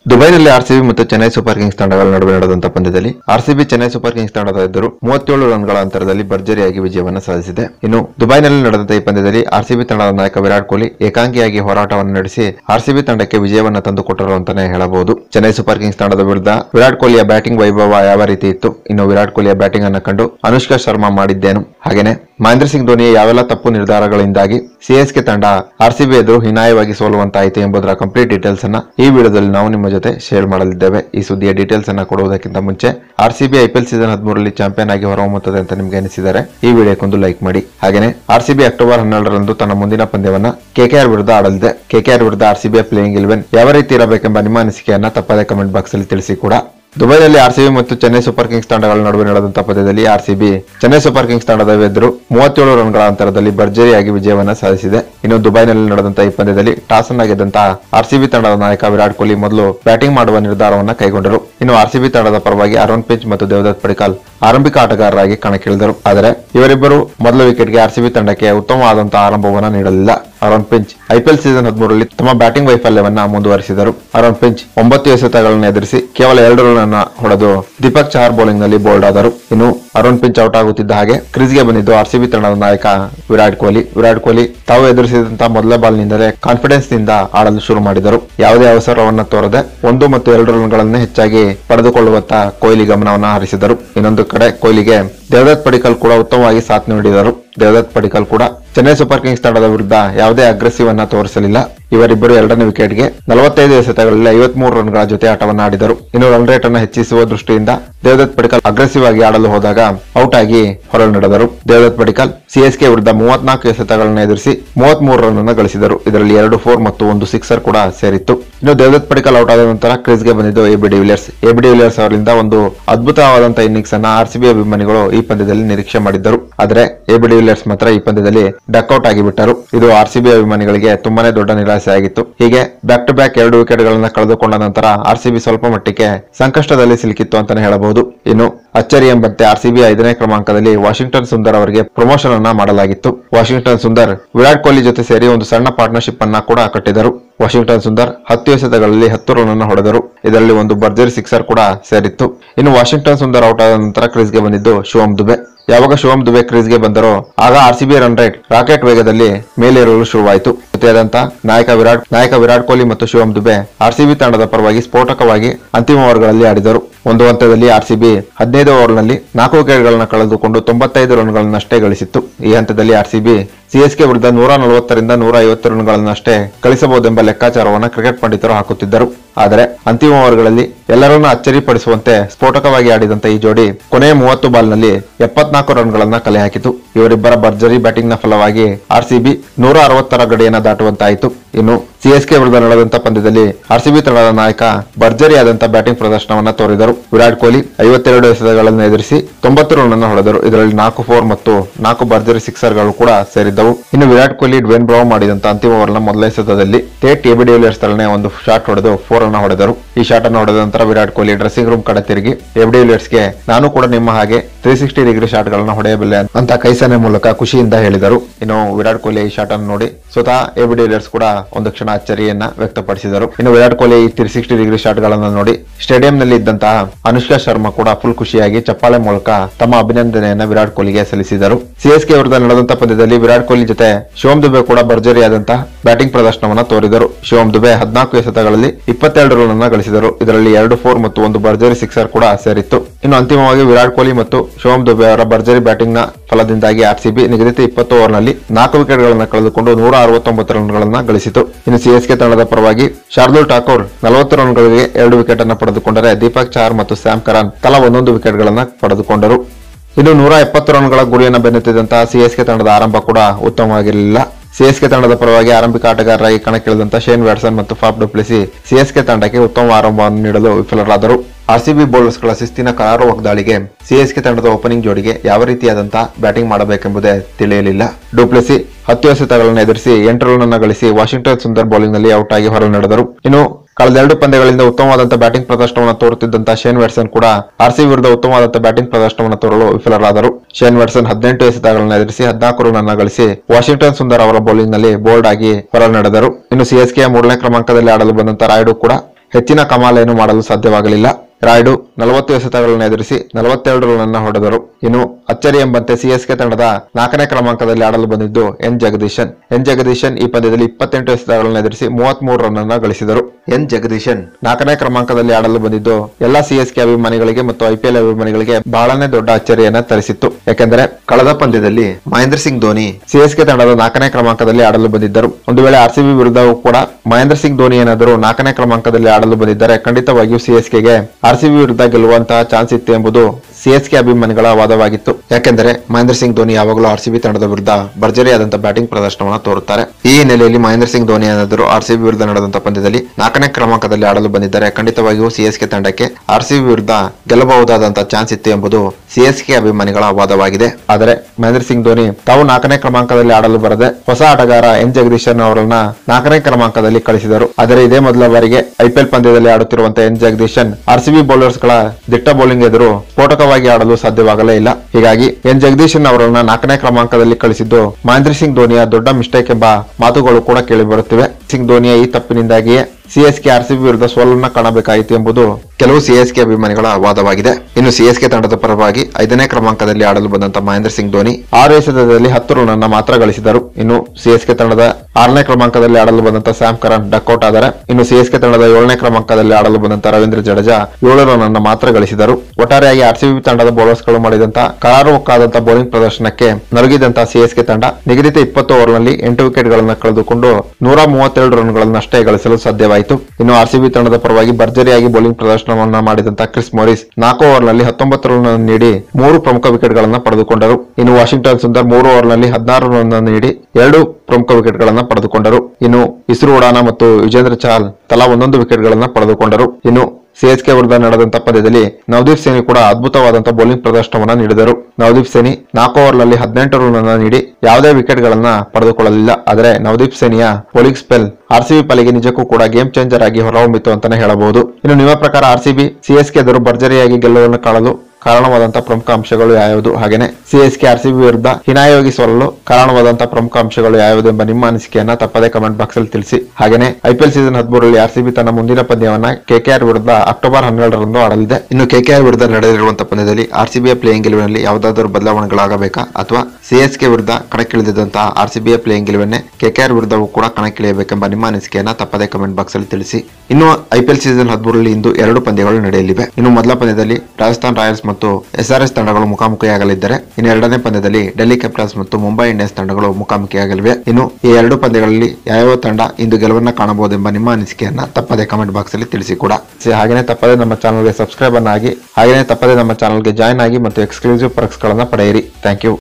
ದುಬೈನಲ್ಲಿ ಆರ್ಸಿಬಿ ಮತ್ತು Chennai super Kings ತಂಡಗಳ ನಡುವೆ ನಡೆದಂತಹ ಪಂದ್ಯದಲ್ಲಿ ಆರ್ಸಿಬಿ ಚೆನ್ನೈ ಸೂಪರ್ ಕಿಂಗ್ಸ್ ತಂಡದ ಎದುರು ಮೂವತ್ತೇಳು ರನ್ಗಳ ಅಂತರದಲ್ಲಿ ಭರ್ಜರಿಯಾಗಿ ವಿಜಯವನ್ನು ಸಾಧಿಸಿದೆ ಇನ್ನು ದುಬೈನಲ್ಲಿ ನಡೆದಂತಹ ಈ ಪಂದ್ಯದಲ್ಲಿ ಆರ್ಸಿಬಿ ತಂಡದ ನಾಯಕ ವಿರಾಟ್ ಕೊಹ್ಲಿ ಏಕಾಂಗಿಯಾಗಿ ಹೋರಾಟವನ್ನು ನಡೆಸಿ ಆರ್ಸಿಬಿ ತಂಡಕ್ಕೆ ವಿಜಯವನ್ನು ತಂದುಕೊಟ್ಟರು ಅಂತಾನೆ ಹೇಳಬಹುದು ಚೆನ್ನೈ ಸೂಪರ್ ಕಿಂಗ್ಸ್ ತಂಡದ ವಿರುದ್ಧ ವಿರಾಟ್ ಕೊಹ್ಲಿಯ ಬ್ಯಾಟಿಂಗ್ ವೈಭವ ಯಾವ ರೀತಿ ಇತ್ತು ಇನ್ನು ವಿರಾಟ್ ಕೊಹ್ಲಿಯ ಬ್ಯಾಟಿಂಗ್ ಅನ್ನು ಕಂಡು ಅನುಷ್ಕಾ ಶರ್ಮಾ ಮಾಡಿದ್ದೇನು ಹಾಗೇನೆ ಮಹೇಂದ್ರ ಸಿಂಗ್ ಧೋನಿಯ ಯಾವೆಲ್ಲ ತಪ್ಪು ನಿರ್ಧಾರಗಳಿಂದಾಗಿ ಸಿಎಸ್ಕೆ ತಂಡ ಆರ್ಸಿಬಿ ಎದುರು ಹೀನಾಯವಾಗಿ ಸೋಲುವಂತಾಯಿತು ಎಂಬುದರ ಕಂಪ್ಲೀಟ್ ಡೀಟೇಲ್ಸ್ ಅನ್ನ ಈ ವಿಡಿಯೋದಲ್ಲಿ ನಾವು ನಿಮ್ಮ ಜೊತೆ ಶೇರ್ ಮಾಡಲಿದ್ದೇವೆ ಈ ಸುದ್ದಿಯ ಡೀಟೇಲ್ಸ್ ಅನ್ನ ಕೊಡುವುದಕ್ಕಿಂತ ಮುಂಚೆ ಆರ್ಸಿಬಿ ಐಪಿಎಲ್ ಸೀಸನ್ ಹದಿಮೂರರಲ್ಲಿ ಚಾಂಪಿಯನ್ ಆಗಿ ಹೊರಹೊಮ್ಮುತ್ತದೆ ಅಂತ ನಿಮ್ಗೆ ಅನಿಸಿದರೆ ಈ ವಿಡಿಯೋಕ್ಕೊಂದು ಲೈಕ್ ಮಾಡಿ ಹಾಗೇನೆ ಆರ್ಸಿಬಿ ಅಕ್ಟೋಬರ್ ಹನ್ನೆರಡರಂದು ತನ್ನ ಮುಂದಿನ ಪಂದ್ಯವನ್ನ ಕೆಕೆಆರ್ ವಿರುದ್ಧ ಆಡಲಿದೆ ಕೆಕೆಆರ್ ವಿರುದ್ಧ ಆರ್ಸಿಬಿಯ ಪ್ಲೇಯಿಂಗ್ ಇಲೆವೆನ್ ಯಾವ ರೀತಿ ಇರಬೇಕೆಂಬ ನಿಮ್ಮ ಅನಿಸಿಕೆಯನ್ನ ತಪ್ಪದೆ ಕಮೆಂಟ್ ಬಾಕ್ಸ್ ಅಲ್ಲಿ ತಿಳಿಸಿ ಕೂಡ ದುಬೈನಲ್ಲಿ ಆರ್ಸಿಬಿ ಮತ್ತು ಚೆನ್ನೈ ಸೂಪರ್ ಕಿಂಗ್ಸ್ ತಂಡಗಳ ನಡುವೆ ನಡೆದಂತಹ ಪಂದ್ಯದಲ್ಲಿ ಆರ್ಸಿಬಿ ಚೆನ್ನೈ ಸೂಪರ್ ಕಿಂಗ್ಸ್ ತಂಡದ ಎದುರು ಮೂವತ್ತೇಳು ರನ್ಗಳ ಅಂತರದಲ್ಲಿ ಭರ್ಜರಿಯಾಗಿ ವಿಜಯವನ್ನ ಸಾಧಿಸಿದೆ ಇನ್ನು ದುಬೈನಲ್ಲಿ ನಡೆದಂತಹ ಈ ಪಂದ್ಯದಲ್ಲಿ ಟಾಸ್ ಅನ್ನ ಗೆದ್ದಂತಹ ಆರ್ಸಿಬಿ ತಂಡದ ನಾಯಕ ವಿರಾಟ್ ಕೊಹ್ಲಿ ಮೊದಲು ಬ್ಯಾಟಿಂಗ್ ಮಾಡುವ ನಿರ್ಧಾರವನ್ನ ಕೈಗೊಂಡರು ಇನ್ನು ಆರ್ಸಿಬಿ ತಂಡದ ಪರವಾಗಿ ಅರುಣ್ ಪಿಂಚ್ ಮತ್ತು ದೇವದತ್ ಪಡಿಕಲ್ ಆರಂಭಿಕ ಆಟಗಾರರಾಗಿ ಕಣಕ್ಕಿಳಿದರು ಆದರೆ ಇವರಿಬ್ಬರು ಮೊದಲ ವಿಕೆಟ್ಗೆ ಆರ್ಸಿಬಿ ತಂಡಕ್ಕೆ ಉತ್ತಮವಾದಂತಹ ಆರಂಭವನ್ನ ನೀಡಲಿಲ್ಲ ಅರುಣ್ ಪಿಂಚ್ ಐಪಿಎಲ್ ಸೀಸನ್ ಹದಿಮೂರರಲ್ಲಿ ತಮ್ಮ ಬ್ಯಾಟಿಂಗ್ ವೈಫಲ್ಯವನ್ನ ಮುಂದುವರಿಸಿದರು ಅರುಣ್ ಪಿಂಚ್ ಒಂಬತ್ತು ಎಸೆತಗಳನ್ನು ಎದುರಿಸಿ ಕೇವಲ ಎರಡು ರನ್ ಅನ್ನ ಹೊಡೆದು ದೀಪಕ್ ಚಹರ್ ಬೌಲಿಂಗ್ ನಲ್ಲಿ ಬೋಲ್ಡ್ ಆದರು ಇನ್ನು ಅರುಣ್ ಪಿಂಚ್ ಔಟ್ ಆಗುತ್ತಿದ್ದ ಹಾಗೆ ಕ್ರೀಸ್ಗೆ ಬಂದಿದ್ದು ಆರ್ಸಿಬಿ ತಂಡದ ನಾಯಕ ವಿರಾಟ್ ಕೊಹ್ಲಿ ವಿರಾಟ್ ಕೊಹ್ಲಿ ತಾವು ಎದುರಿಸಿದಂತಹ ಮೊದಲ ಬಾಲ್ ನಿಂದಲೇ ಕಾನ್ಫಿಡೆನ್ಸ್ ನಿಂದ ಆಡಲು ಶುರು ಮಾಡಿದರು ಯಾವುದೇ ಅವಸರವನ್ನ ತೋರದೆ ಒಂದು ಮತ್ತು ಎರಡು ರನ್ಗಳನ್ನೇ ಹೆಚ್ಚಾಗಿ ಪಡೆದುಕೊಳ್ಳುವತ್ತ ಕೊಹ್ಲಿ ಗಮನವನ್ನು ಹರಿಸಿದರು ಇನ್ನೊಂದು ಕಡೆ ಕೊಹ್ಲಿಗೆ ದೇವದತ್ ಪಡಿಕಲ್ ಕೂಡ ಉತ್ತಮವಾಗಿ ಸಾಥ್ ನೀಡಿದರು ದೇವದತ್ ಪಡಿಕಲ್ ಕೂಡ ಚೆನ್ನೈ ಸೂಪರ್ ಕಿಂಗ್ಸ್ ತಂಡದ ವಿರುದ್ಧ ಯಾವುದೇ ಅಗ್ರೆಸಿವ್ ಅನ್ನ ತೋರಿಸಲಿಲ್ಲ ಇವರಿಬ್ಬರು ಎರಡನೇ ವಿಕೆಟ್ಗೆ ನಲವತ್ತೈದು ಎಸೆತಗಳಲ್ಲಿ ಐವತ್ಮೂರು ರನ್ಗಳ ಜೊತೆ ಆಟವನ್ನು ಆಡಿದರು ಇನ್ನು ರನ್ ರೇಟ್ ಅನ್ನು ಹೆಚ್ಚಿಸುವ ದೃಷ್ಟಿಯಿಂದ ದೇವದತ್ ಪಡಿಕಲ್ ಅಗ್ರೆಸಿವ್ ಆಗಿ ಆಡಲು ಹೋದಾಗ ಔಟ್ ಆಗಿ ಹೊರ ನಡೆದರು ದೇವದತ್ ಪಡಿಕಲ್ ಸಿಎಸ್ಕೆ ವಿರುದ್ಧ ಮೂವತ್ನಾಲ್ಕು ಎಸೆತಗಳನ್ನು ಎದುರಿಸಿ ಮೂವತ್ಮೂರು ರನ್ ಅನ್ನು ಗಳಿಸಿದರು ಇದರಲ್ಲಿ ಎರಡು ಫೋರ್ ಮತ್ತು ಒಂದು ಸಿಕ್ಸರ್ ಕೂಡ ಸೇರಿತ್ತು ಇನ್ನು ದೇವದತ್ ಪಡಿಕಲ್ ಔಟ್ ಆದ ನಂತರ ಕ್ರೀಸ್ಗೆ ಬಂದಿದ್ದು ಎಬಿ ಡಿವಿಲಿಯರ್ಸ್ ಎಬಿ ಡಿವಿಲಿಯರ್ಸ್ ಅವರಿಂದ ಒಂದು ಅದ್ಭುತವಾದಂತಹ ಇನ್ನಿಂಗ್ಸ್ ಅನ್ನ ಆರ್ಸಿಬಿ ಅಭಿಮಾನಿಗಳು ಈ ಪಂದ್ಯದಲ್ಲಿ ನಿರೀಕ್ಷೆ ಮಾಡಿದ್ದರು ಆದರೆ ಎಬಿ ಡಿವಿಲಿಯರ್ಸ್ ಮಾತ್ರ ಈ ಪಂದ್ಯದಲ್ಲಿ ಡಕ್ಔಟ್ ಆಗಿಬಿಟ್ಟರು ಇದು ಆರ್ಸಿಬಿ ಅಭಿಮಾನಿಗಳಿಗೆ ತುಂಬಾನೇ ದೊಡ್ಡ ನಿರಾಸೆ ಆಗಿತ್ತು ಹೀಗೆ ಬ್ಯಾಕ್ ಟು ಬ್ಯಾಕ್ ಎರಡು ವಿಕೆಟ್ ಗಳನ್ನ ಕಳೆದುಕೊಂಡ ನಂತರ ಆರ್ಸಿಬಿ ಸ್ವಲ್ಪ ಮಟ್ಟಿಗೆ ಸಂಕಷ್ಟದಲ್ಲಿ ಸಿಲುಕಿತ್ತು ಅಂತಾನೆ ಹೇಳಬಹುದು ಇನ್ನು ಅಚ್ಚರಿ ಎಂಬಂತೆ ಆರ್ಸಿಬಿ ಐದನೇ ಕ್ರಮಾಂಕದಲ್ಲಿ ವಾಷಿಂಗ್ಟನ್ ಸುಂದರ್ ಅವರಿಗೆ ಪ್ರಮೋಷನ್ ಅನ್ನ ಮಾಡಲಾಗಿತ್ತು ವಾಷಿಂಗ್ಟನ್ ಸುಂದರ್ ವಿರಾಟ್ ಕೊಹ್ಲಿ ಜೊತೆ ಸೇರಿ ಒಂದು ಸಣ್ಣ ಪಾರ್ಟ್ನರ್ಶಿಪ್ ಅನ್ನ ಕೂಡ ಕಟ್ಟಿದರು ವಾಷಿಂಗ್ಟನ್ ಸುಂದರ್ ಹತ್ತು ಎಸೆತಗಳಲ್ಲಿ ಹತ್ತು ರನ್ ಅನ್ನು ಹೊಡೆದರು ಇದರಲ್ಲಿ ಒಂದು ಭರ್ಜರಿ ಸಿಕ್ಸರ್ ಕೂಡ ಸೇರಿತ್ತು ಇನ್ನು ವಾಷಿಂಗ್ಟನ್ ಸುಂದರ್ ಔಟ್ ಆದ ನಂತರ ಕ್ರೀಸ್ಗೆ ಬಂದಿದ್ದು ಶಿವಮ್ ದುಬೆ ಯಾವಾಗ ಶಿವಮ್ ದುಬೆ ಕ್ರೀಸ್ಗೆ ಬಂದರೋ ಆಗ ಆರ್ಸಿಬಿ ರನ್ ರೇಟ್ ರಾಕೆಟ್ ವೇಗದಲ್ಲಿ ಮೇಲೇರಲು ಶುರುವಾಯಿತು ಜೊತೆಯಾದಂತ ನಾಯಕ ವಿರಾಟ್ ನಾಯಕ ವಿರಾಟ್ ಕೊಹ್ಲಿ ಮತ್ತು ಶಿವಮ್ ದುಬೆ ಆರ್ಸಿಬಿ ತಂಡದ ಪರವಾಗಿ ಸ್ಫೋಟಕವಾಗಿ ಅಂತಿಮ ಓವರ್ಗಳಲ್ಲಿ ಆಡಿದರು ಒಂದು ಹಂತದಲ್ಲಿ ಆರ್ಸಿಬಿ ಹದಿನೈದು ಓವರ್ನಲ್ಲಿ ನಾಲ್ಕು ವಿಕೆಟ್ಗಳನ್ನು ಕಳೆದುಕೊಂಡು ತೊಂಬತ್ತೈದು ರನ್ಗಳನ್ನಷ್ಟೇ ಗಳಿಸಿತ್ತು ಈ ಹಂತದಲ್ಲಿ ಆರ್ಸಿಬಿ ಸಿಎಸ್ಕೆ ವಿರುದ್ಧ ನೂರ ನಲವತ್ತರಿಂದ ನೂರ ಐವತ್ತು ರನ್ಗಳನ್ನಷ್ಟೇ ಗಳಿಸಬಹುದೆಂಬ ಲೆಕ್ಕಾಚಾರವನ್ನು ಕ್ರಿಕೆಟ್ ಪಂಡಿತರು ಹಾಕುತ್ತಿದ್ದರು ಆದರೆ ಅಂತಿಮ ಓವರ್ಗಳಲ್ಲಿ ಎಲ್ಲರನ್ನೂ ಅಚ್ಚರಿಪಡಿಸುವಂತೆ ಸ್ಫೋಟಕವಾಗಿ ಆಡಿದಂತ ಈ ಜೋಡಿ ಕೊನೆಯ ಮೂವತ್ತು ಬಾಲ್ನಲ್ಲಿ ಎಪ್ಪತ್ನಾಲ್ಕು ರನ್ಗಳನ್ನ ಕಲೆ ಹಾಕಿತು ಇವರಿಬ್ಬರ ಭರ್ಜರಿ ಬ್ಯಾಟಿಂಗ್ ನ ಫಲವಾಗಿ ಆರ್ಸಿಬಿ ನೂರ ಅರವತ್ತರ ಗಡಿಯನ್ನ ದಾಟುವಂತಾಯಿತು ಇನ್ನು ಸಿಎಸ್ಕೆ ವಿರುದ್ಧ ನಡೆದಂತ ಪಂದ್ಯದಲ್ಲಿ ಆರ್ಸಿಬಿ ತಂಡದ ನಾಯಕ ಭರ್ಜರಿಯಾದಂತ ಬ್ಯಾಟಿಂಗ್ ಪ್ರದರ್ಶನವನ್ನ ತೋರಿದರು ವಿರಾಟ್ ಕೊಹ್ಲಿ ಐವತ್ತೆರಡು ಎಸೆತಗಳನ್ನು ಎದುರಿಸಿ ತೊಂಬತ್ತು ರನ್ ಅನ್ನು ಹೊಡೆದರು ಇದರಲ್ಲಿ ನಾಲ್ಕು ಫೋರ್ ಮತ್ತು ನಾಲ್ಕು ಭರ್ಜರಿ ಸಿಕ್ಸರ್ಗಳು ಕೂಡ ಸೇರಿದ್ದವು ಇನ್ನು ವಿರಾಟ್ ಕೊಹ್ಲಿ ಡ್ವೇನ್ ಬ್ರಾವ್ ಮಾಡಿದಂತ ಅಂತಿಮ ಓವರ್ನ ಮೊದಲ ಎಸೆತದಲ್ಲಿ ಟೇಟ್ ಎಬಿ ಡಿವಿಲಿಯರ್ಸ್ ತರನೇ ಒಂದು ಶಾಟ್ ಹೊಡೆದು ಫೋರ್ ಅನ್ನ ಹೊಡೆದರು ಈ ಶಾಟ್ ಅನ್ನು ಹೊಡೆದ ನಂತರ ವಿರಾಟ್ ಕೊಹ್ಲಿ ಡ್ರೆಸ್ಸಿಂಗ್ ರೂಮ್ ಕಡೆ ತಿರುಗಿ ಎಬಿ ಡಿವಿಲಿಯರ್ಸ್ಗೆ ನಾನು ಕೂಡ ನಿಮ್ಮ ಹಾಗೆ ತ್ರೀ ಸಿಕ್ಸ್ಟಿ ಡಿಗ್ರಿ ಶಾಟ್ ಗಳನ್ನ ಹೊಡೆಯಬಲ್ಲೆ ಅಂತ ಕೈಸನೆ ಮೂಲಕ ಖುಷಿಯಿಂದ ಹೇಳಿದರು ಇನ್ನು ವಿರಾಟ್ ಕೊಹ್ಲಿ ಈ ಶಾಟ್ ಅನ್ನು ನೋಡಿ ಸ್ವತಃ ಎಬಿ ಡಿವಿಲಿಯರ್ಸ್ ಕೂಡ ಒಂದು ಕ್ಷಣ ಅಚ್ಚರಿಯನ್ನ ವ್ಯಕ್ತಪಡಿಸಿದರು ಇನ್ನು ವಿರಾಟ್ ಕೊಹ್ಲಿ ಈ ತ್ರೀ ಸಿಕ್ಸ್ಟಿ ಡಿಗ್ರಿ ಶಾಟ್ ಗಳನ್ನ ನೋಡಿ ಸ್ಟೇಡಿಯಂನಲ್ಲಿ ಇದ್ದಂತಹ ಅನುಷ್ಕಾ ಶರ್ಮಾ ಕೂಡ ಫುಲ್ ಖುಷಿಯಾಗಿ ಚಪ್ಪಾಳೆ ಮೂಲಕ ತಮ್ಮ ಅಭಿನಂದನೆಯನ್ನ ವಿರಾಟ್ ಕೊಹ್ಲಿಗೆ ಸಲ್ಲಿಸಿದರು ಸಿಎಸ್ಕೆ ವಿರುದ್ಧ ನಡೆದಂತಹ ಪಂದ್ಯದಲ್ಲಿ ವಿರಾಟ್ ಕೊಹ್ಲಿ ಜೊತೆ ಶಿವಮ್ ದುಬೆ ಕೂಡ ಭರ್ಜರಿಯಾದಂತಹ ಬ್ಯಾಟಿಂಗ್ ಪ್ರದರ್ಶನವನ್ನ ತೋರಿದರು ಶಿವಮ್ ದುಬೆ ಹದಿನಾಲ್ಕು ಎಸೆತಗಳಲ್ಲಿ ಇಪ್ಪತ್ತೆರಡು ರನ್ ಅನ್ನ ಗಳಿಸಿದರು ಇದರಲ್ಲಿ ಎರಡು ಫೋರ್ ಮತ್ತು ಒಂದು ಭರ್ಜರಿ ಸಿಕ್ಸರ್ ಕೂಡ ಸೇರಿತ್ತು ಇನ್ನು ಅಂತಿಮವಾಗಿ ವಿರಾಟ್ ಕೊಹ್ಲಿ ಮತ್ತು ಶಿವಮ್ ದುಬೆ ಅವರ ಭರ್ಜರಿ ಬ್ಯಾಟಿಂಗ್ ನ ಫಲದಿಂದಾಗಿ ಆರ್ಸಿಬಿ ನಿಗದಿತ ಇಪ್ಪತ್ತು ಓವರ್ನಲ್ಲಿ ನಾಲ್ಕು ವಿಕೆಟ್ ಗಳನ್ನ ಕಳೆದುಕೊಂಡು ನೂರ ಅರವತ್ತೊಂಬತ್ತು ರನ್ಗಳನ್ನ ಗಳಿಸಿತು ಇನ್ನು ಸಿಎಸ್ಕೆ ತಂಡದ ಪರವಾಗಿ ಶಾರ್ದುಲ್ ಠಾಕೂರ್ ನಲವತ್ತು ರನ್ಗಳಿಗೆ ಎರಡು ವಿಕೆಟ್ ಅನ್ನ ಪಡೆದುಕೊಂಡರೆ ದೀಪಕ್ ಚಾರ್ ಮತ್ತು ಸ್ಯಾಮ್ ಕರಾನ್ ತಲಾ ಒಂದೊಂದು ವಿಕೆಟ್ ಗಳನ್ನ ಪಡೆದುಕೊಂಡರು ಇನ್ನು ನೂರ ಎಪ್ಪತ್ತು ರನ್ಗಳ ಗುರಿಯನ್ನು ಬೆನ್ನತ್ತಿದಂತಹ ಸಿಎಸ್ಕೆ ತಂಡದ ಆರಂಭ ಕೂಡ ಉತ್ತಮವಾಗಿರಲಿಲ್ಲ ಸಿಎಸ್ಕೆ ತಂಡದ ಪರವಾಗಿ ಆರಂಭಿಕ ಆಟಗಾರರಾಗಿ ಕಣಕ್ಕಿಳಿದಂತ ಶೇನ್ ವ್ಯಾಟ್ಸನ್ ಮತ್ತು ಫಾಫ್ ಡುಪ್ಲಿಸಿ ಸಿಎಸ್ಕೆ ತಂಡಕ್ಕೆ ಉತ್ತಮ ಆರಂಭವನ್ನು ನೀಡಲು ವಿಫಲರಾದರು ಆರ್ಸಿಬಿ ಬೌಲರ್ಸ್ಗಳ ಶಿಸ್ತಿನ ಕರಾರುವಾಕ್ ದಾಳಿಗೆ ಸಿಎಸ್ಕೆ ತಂಡದ ಓಪನಿಂಗ್ ಜೋಡಿಗೆ ಯಾವ ರೀತಿಯಾದಂತಹ ಬ್ಯಾಟಿಂಗ್ ಮಾಡಬೇಕೆಂಬುದೇ ತಿಳಿಯಲಿಲ್ಲ ಡುಪ್ಲೆಸಿ ಹತ್ತು ಎಸೆತಗಳನ್ನು ಎದುರಿಸಿ ಎಂಟು ರನ್ ಅನ್ನು ಗಳಿಸಿ ವಾಷಿಂಗ್ಟನ್ ಸುಂದರ್ ಬೌಲಿಂಗ್ ನಲ್ಲಿ ಔಟ್ ಆಗಿ ಹೊರ ನಡೆದರು ಇನ್ನು ಕಳೆದ ಎರಡು ಪಂದ್ಯಗಳಿಂದ ಉತ್ತಮವಾದಂತಹ ಬ್ಯಾಟಿಂಗ್ ಪ್ರದರ್ಶನವನ್ನು ತೋರುತ್ತಿದ್ದಂತಹ ಶೇನ್ ವ್ಯಾಟ್ಸನ್ ಕೂಡ ಆರ್ಸಿಬಿ ವಿರುದ್ಧ ಉತ್ತಮವಾದಂತಹ ಬ್ಯಾಟಿಂಗ್ ಪ್ರದರ್ಶನವನ್ನು ತೋರಲು ವಿಫಲರಾದರು ಶೇನ್ ವ್ಯಾಟ್ಸನ್ ಹದಿನೆಂಟು ಎಸೆತಗಳನ್ನು ಎದುರಿಸಿ ಹದಿನಾಲ್ಕು ರನ್ ಅನ್ನು ಗಳಿಸಿ ವಾಷಿಂಗ್ಟನ್ ಸುಂದರ್ ಅವರ ಬೌಲಿಂಗ್ ನಲ್ಲಿ ಬೋಲ್ಡ್ ಆಗಿ ಹೊರ ನಡೆದರು ಇನ್ನು ಸಿಎಸ್ಕೆ ಮೂರನೇ ಕ್ರಮಾಂಕದಲ್ಲಿ ಆಡಲು ಬಂದಂತ ರಾಯ್ಡು ಕೂಡ ಹೆಚ್ಚಿನ ಕಮಾಲೇನು ಮಾಡಲು ಸಾಧ್ಯವಾಗಲಿಲ್ಲ ರಾಯ್ಡು ನಲವತ್ತು ಎಸೆತಗಳನ್ನು ಎದುರಿಸಿ ನಲವತ್ತೆರಡು ರನ್ ಹೊಡೆದರು ಇನ್ನು ಅಚ್ಚರಿ ಎಂಬಂತೆ ಸಿಎಸ್ಕೆ ತಂಡದ ನಾಲ್ಕನೇ ಕ್ರಮಾಂಕದಲ್ಲಿ ಆಡಲು ಬಂದಿದ್ದು ಎನ್ ಜಗದೀಶನ್ ಎನ್ ಜಗದೀಶನ್ ಈ ಪಂದ್ಯದಲ್ಲಿ ಇಪ್ಪತ್ತೆಂಟು ಎಸೆತಗಳನ್ನು ಎದುರಿಸಿ ಮೂವತ್ಮೂರು ರನ್ ಅನ್ನು ಗಳಿಸಿದರು ಎನ್ ಜಗದೀಶನ್ ನಾಲ್ಕನೇ ಕ್ರಮಾಂಕದಲ್ಲಿ ಆಡಲು ಬಂದಿದ್ದು ಎಲ್ಲ ಸಿಎಸ್ಕೆ ಅಭಿಮಾನಿಗಳಿಗೆ ಮತ್ತು ಐಪಿಎಲ್ ಅಭಿಮಾನಿಗಳಿಗೆ ಬಹಳನೇ ದೊಡ್ಡ ಅಚ್ಚರಿಯನ್ನ ತರಿಸಿತ್ತು ಯಾಕೆಂದರೆ ಕಳೆದ ಪಂದ್ಯದಲ್ಲಿ ಮಹೇಂದ್ರ ಸಿಂಗ್ ಧೋನಿ ಸಿಎಸ್ಕೆ ತಂಡದ ನಾಲ್ಕನೇ ಕ್ರಮಾಂಕದಲ್ಲಿ ಆಡಲು ಬಂದಿದ್ದರು ಒಂದು ವೇಳೆ ಆರ್ಸಿಬಿ ವಿರುದ್ಧವೂ ಕೂಡ ಮಹೇಂದ್ರ ಸಿಂಗ್ ಧೋನಿ ಏನಾದರೂ ನಾಲ್ಕನೇ ಕ್ರಮಾಂಕದಲ್ಲಿ ಆಡಲು ಬಂದಿದ್ದರೆ ಖಂಡಿತವಾಗಿಯೂ ಸಿಎಸ್ಕೆಗೆ ಆರ್ಸಿಬಿ ವಿರುದ್ಧ ಗೆಲ್ಲುವಂತಹ ಚಾನ್ಸ್ ಇತ್ತು ಎಂಬುದು ಸಿಎಸ್ಕೆ ಅಭಿಮಾನಿಗಳ ವಾದವಾಗಿತ್ತು ಯಾಕೆಂದರೆ ಮಹೇಂದ್ರ ಸಿಂಗ್ ಧೋನಿ ಯಾವಾಗಲೂ ಆರ್ಸಿಬಿ ತಂಡದ ವಿರುದ್ಧ ಭರ್ಜರಿಯಾದಂತಹ ಬ್ಯಾಟಿಂಗ್ ಪ್ರದರ್ಶನವನ್ನು ತೋರುತ್ತಾರೆ ಈ ಹಿನ್ನೆಲೆಯಲ್ಲಿ ಮಹೇಂದ್ರ ಸಿಂಗ್ ಧೋನಿ ಏನಾದರೂ ಆರ್ಸಿಬಿ ವಿರುದ್ಧ ನಡೆದಂತಹ ಪಂದ್ಯದಲ್ಲಿ ನಾಲ್ಕನೇ ಕ್ರಮಾಂಕದಲ್ಲಿ ಆಡಲು ಬಂದಿದ್ದರೆ ಖಂಡಿತವಾಗಿಯೂ ಸಿಎಸ್ಕೆ ತಂಡಕ್ಕೆ ಆರ್ಸಿಬಿ ವಿರುದ್ಧ ಗೆಲ್ಲಬಹುದಾದಂತಹ ಚಾನ್ಸ್ ಇತ್ತು ಎಂಬುದು ಸಿಎಸ್ಕೆ ಅಭಿಮಾನಿಗಳ ವಾದವಾಗಿದೆ ಆದರೆ ಮಹೇಂದ್ರ ಸಿಂಗ್ ಧೋನಿ ತಾವು ನಾಲ್ಕನೇ ಕ್ರಮಾಂಕದಲ್ಲಿ ಆಡಲು ಬರದೆ ಹೊಸ ಆಟಗಾರ ಎನ್ ಜಗದೀಶನ್ ಅವರನ್ನ ನಾಲ್ಕನೇ ಕ್ರಮಾಂಕದಲ್ಲಿ ಕಳಿಸಿದರು ಆದರೆ ಇದೇ ಮೊದಲ ಬಾರಿಗೆ ಐಪಿಎಲ್ ಪಂದ್ಯದಲ್ಲಿ ಆಡುತ್ತಿರುವಂತಹ ಎನ್ ಜಗದೀಶನ್ ಆರ್ಸಿಬಿ ಬೌಲರ್ಸ್ ಗಳ ದಿಟ್ಟ ಬೌಲಿಂಗ್ ಎದುರು ಸ್ಫೋಟಕವಾಗಿ ಆಡಲು ಸಾಧ್ಯವಾಗಲೇ ಇಲ್ಲ ಹೀಗಾಗಿ ಎನ್ ಜಗದೀಶನ್ ಅವರನ್ನ ನಾಲ್ಕನೇ ಕ್ರಮಾಂಕದಲ್ಲಿ ಕಳಿಸಿದ್ದು ಮಹೇಂದ್ರ ಸಿಂಗ್ ಧೋನಿಯ ದೊಡ್ಡ ಮಿಸ್ಟೇಕ್ ಎಂಬ ಮಾತುಗಳು ಕೂಡ ಕೇಳಿ ಬರುತ್ತಿವೆ ಸಿಂಗ್ ಧೋನಿಯ ಈ ತಪ್ಪಿನಿಂದಾಗಿಯೇ ಸಿಎಸ್ಕೆ ಆರ್ಸಿಬಿ ವಿರುದ್ಧ ಸೋಲನ್ನ ಕಾಣಬೇಕಾಯಿತು ಎಂಬುದು ಕೆಲವು ಸಿಎಸ್ಕೆ ಅಭಿಮಾನಿಗಳ ವಾದವಾಗಿದೆ ಇನ್ನು ಸಿಎಸ್ಕೆ ತಂಡದ ಪರವಾಗಿ ಐದನೇ ಕ್ರಮಾಂಕದಲ್ಲಿ ಆಡಲು ಬಂದಂತ ಮಹೇಂದ್ರ ಸಿಂಗ್ ಧೋನಿ ಆರು ಎಸೆತದಲ್ಲಿ ಹತ್ತು ರನ್ ಅನ್ನ ಮಾತ್ರ ಗಳಿಸಿದರು ಇನ್ನು ಸಿಎಸ್ಕೆ ತಂಡದ ಆರನೇ ಕ್ರಮಾಂಕದಲ್ಲಿ ಆಡಲು ಬಂದಂತ ಸ್ಯಾಮ್ ಕರನ್ ಡಕ್ಔಟ್ ಆದರೆ ಇನ್ನು ಸಿಎಸ್ಕೆ ತಂಡದ ಏಳನೇ ಕ್ರಮಾಂಕದಲ್ಲಿ ಆಡಲು ಬಂದಂತ ರವೀಂದ್ರ ಜಡೇಜಾ ಏಳು ರನ್ ಅನ್ನ ಮಾತ್ರ ಗಳಿಸಿದರು ಒಟ್ಟಾರೆಯಾಗಿ ಆರ್ಸಿಬಿ ತಂಡದ ಬೌಲರ್ಸ್ ಗಳು ಮಾಡಿದಂತ ಕರಾರುವಕ್ಕಾದಂತಹ ಬೌಲಿಂಗ್ ಪ್ರದರ್ಶನಕ್ಕೆ ನಲುಗಿದಂತಹ ಸಿಎಸ್ಕೆ ತಂಡ ನಿಗದಿತ ಇಪ್ಪತ್ತು ಓವರ್ನಲ್ಲಿ ಎಂಟು ವಿಕೆಟ್ ಗಳನ್ನ ಕಳೆದುಕೊಂಡು ನೂರ ಮೂವತ್ತೆರಡು ರನ್ಗಳನ್ನಷ್ಟೇ ಗಳಿಸಲು ಸಾಧ್ಯವಾಯಿತು ಇನ್ನು ಆರ್ಸಿಬಿ ತಂಡದ ಪರವಾಗಿ ಭರ್ಜರಿಯಾಗಿ ಬೌಲಿಂಗ್ ಪ್ರದರ್ಶನವನ್ನ ಮಾಡಿದಂತಹ ಕ್ರಿಸ್ ಮೋರಿಸ್ ನಾಲ್ಕು ಓವರ್ನಲ್ಲಿ ಹತ್ತೊಂಬತ್ತು ರನ್ ಅನ್ನು ನೀಡಿ ಮೂರು ಪ್ರಮುಖ ವಿಕೆಟ್ ಗಳನ್ನ ಪಡೆದುಕೊಂಡರು ಇನ್ನು ವಾಷಿಂಗ್ಟನ್ ಸುಂದರ್ ಮೂರು ಓವರ್ನಲ್ಲಿ ಹದಿನಾರು ರನ್ ಅನ್ನು ನೀಡಿ ಎರಡು ಪ್ರಮುಖ ವಿಕೆಟ್ ಗಳನ್ನ ಪಡೆದುಕೊಂಡರು ಇನ್ನು ಇಸ್ರು ಉಡಾನ ಮತ್ತು ವಿಜೇಂದ್ರ ಚಹಲ್ ತಲಾ ಒಂದೊಂದು ವಿಕೆಟ್ ಗಳನ್ನ ಪಡೆದುಕೊಂಡರು ಇನ್ನು ಸಿಎಸ್ಕೆ ವಿರುದ್ಧ ನಡೆದಂತ ಪಂದ್ಯದಲ್ಲಿ ನವದೀಪ್ ಸೇನಿ ಕೂಡ ಅದ್ಭುತವಾದಂತಹ ಬೌಲಿಂಗ್ ಪ್ರದರ್ಶನವನ್ನ ನೀಡಿದರು ನವದೀಪ್ ಸೇನಿ ನಾಲ್ಕು ಓವರ್ನಲ್ಲಿ ಹದಿನೆಂಟು ರನ್ ಅನ್ನ ನೀಡಿ ಯಾವುದೇ ವಿಕೆಟ್ ಗಳನ್ನ ಪಡೆದುಕೊಳ್ಳಲಿಲ್ಲ ಆದರೆ ನವದೀಪ್ ಸೇನಿಯ ಬೌಲಿಂಗ್ ಸ್ಪೆಲ್ ಆರ್ಸಿಬಿ ಪಾಲಿಗೆ ನಿಜಕ್ಕೂ ಕೂಡ ಗೇಮ್ ಚೇಂಜರ್ ಆಗಿ ಹೊರಹೊಮ್ಮಿತು ಅಂತಾನೆ ಹೇಳಬಹುದು ಇನ್ನು ನಿಮ್ಮ ಪ್ರಕಾರ ಆರ್ಸಿಬಿ ಸಿಎಸ್ಕೆ ಎದುರು ಭರ್ಜರಿಯಾಗಿ ಗೆಲುವನ್ನು ಕಾಣಲು ಕಾರಣವಾದಂತಹ ಪ್ರಮುಖ ಅಂಶಗಳು ಯಾವುದು ಹಾಗೇನೆ ಸಿಎಸ್ಕೆ ಆರ್ಸಿಬಿ ವಿರುದ್ಧ ಹಿನಾಯವಾಗಿ ಸೋಲಲು ಕಾರಣವಾದಂತಹ ಪ್ರಮುಖ ಅಂಶಗಳು ಯಾವುದು ಎಂಬ ನಿಮ್ಮ ಅನಿಸಿಕೆಯನ್ನ ತಪ್ಪದೇ ಕಮೆಂಟ್ ಬಾಕ್ಸ್ ಅಲ್ಲಿ ತಿಳಿಸಿ ಹಾಗೇನೆ ಐಪಿಎಲ್ ಸೀಸನ್ ಹದಿಮೂರರಲ್ಲಿ ಆರ್ಸಿಬಿ ತನ್ನ ಮುಂದಿನ ಪಂದ್ಯವನ್ನ ಕೆಕೆಆರ್ ವಿರುದ್ಧ ಅಕ್ಟೋಬರ್ ಹನ್ನೆರಡರಂದು ಆಡಲಿದೆ ಇನ್ನು ಕೆಕೆಆರ್ ವಿರುದ್ಧ ನಡೆದಿರುವಂತಹ ಪಂದ್ಯದಲ್ಲಿ ಆರ್ಸಿಬಿಯ ಪ್ಲೇಯಿಂಗ್ ಗೆಲುವಿನಲ್ಲಿ ಯಾವುದಾದರೂ ಬದಲಾವಣೆಗಳಾಗಬೇಕಾ ಅಥವಾ ಸಿಎಸ್ಕೆ ವಿರುದ್ಧ ಕಣಕ್ಕಿಳಿದಿದ್ದಂತಹ ಆರ್ಸಿಬಿಯ ಪ್ಲೇಯಿಂಗ್ ಗೆಲುವನ್ನೇ ಕೆಕೆಆರ್ ವಿರುದ್ಧವೂ ಕೂಡ ಕಣಕ್ಕಿಳಿಯಬೇಕೆಂಬ ನಿಮ್ಮ ಅನಿಸಿಕೆಯನ್ನ ತಪ್ಪದೇ ಕಮೆಂಟ್ ಬಾಕ್ಸ್ ಅಲ್ಲಿ ತಿಳಿಸಿ ಇನ್ನು ಐಪಿಎಲ್ ಸೀಸನ್ ಹದಿಮೂರರಲ್ಲಿ ಇಂದು ಎರಡು ಪಂದ್ಯಗಳು ನಡೆಯಲಿವೆ ಇನ್ನು ಮೊದಲ ಪಂದ್ಯದಲ್ಲಿ ರಾಜಸ್ಥಾನ್ ರಾಯಲ್ಸ್ ಮತ್ತು ಎಸ್ಆರ್ಎಸ್ ತಂಡಗಳು ಮುಖಾಮುಖಿಯಾಗಲಿದ್ದರೆ ಇನ್ನು ಎರಡನೇ ಪಂದ್ಯದಲ್ಲಿ ಡೆಲ್ಲಿ ಕ್ಯಾಪಿಟಲ್ಸ್ ಮತ್ತು ಮುಂಬೈ ಇಂಡಿಯನ್ಸ್ ತಂಡಗಳು ಮುಖಾಮುಖಿಯಾಗಲಿವೆ ಇನ್ನು ಈ ಎರಡು ಪಂದ್ಯಗಳಲ್ಲಿ ಯಾವ ತಂಡ ಇಂದು ಗೆಲುವನ್ನ ಕಾಣಬಹುದೆಂಬ ನಿಮ್ಮ ಅನಿಸಿಕೆಯನ್ನ ತಪ್ಪದೇ ಕಮೆಂಟ್ ಬಾಕ್ಸ್ ಅಲ್ಲಿ ತಿಳಿಸಿ ಕೂಡ ಹಾಗೆಯೇ ತಪ್ಪದೇ ನಮ್ಮ ಚಾನಲ್ಗೆ ಸಬ್ಸ್ಕ್ರೈಬ್ ಆಗಿ ಹಾಗೆಯೇ ತಪ್ಪದೇ ನಮ್ಮ ಚಾನಲ್ಗೆ ಜಾಯ್ನ್ ಆಗಿ ಮತ್ತು ಎಕ್ಸ್ಕ್ಲೂಸಿವ್ ಪರ್ಕ್ಸ್ ಗಳನ್ನ ಪಡೆಯಿರಿ ಥ್ಯಾಂಕ್ ಯು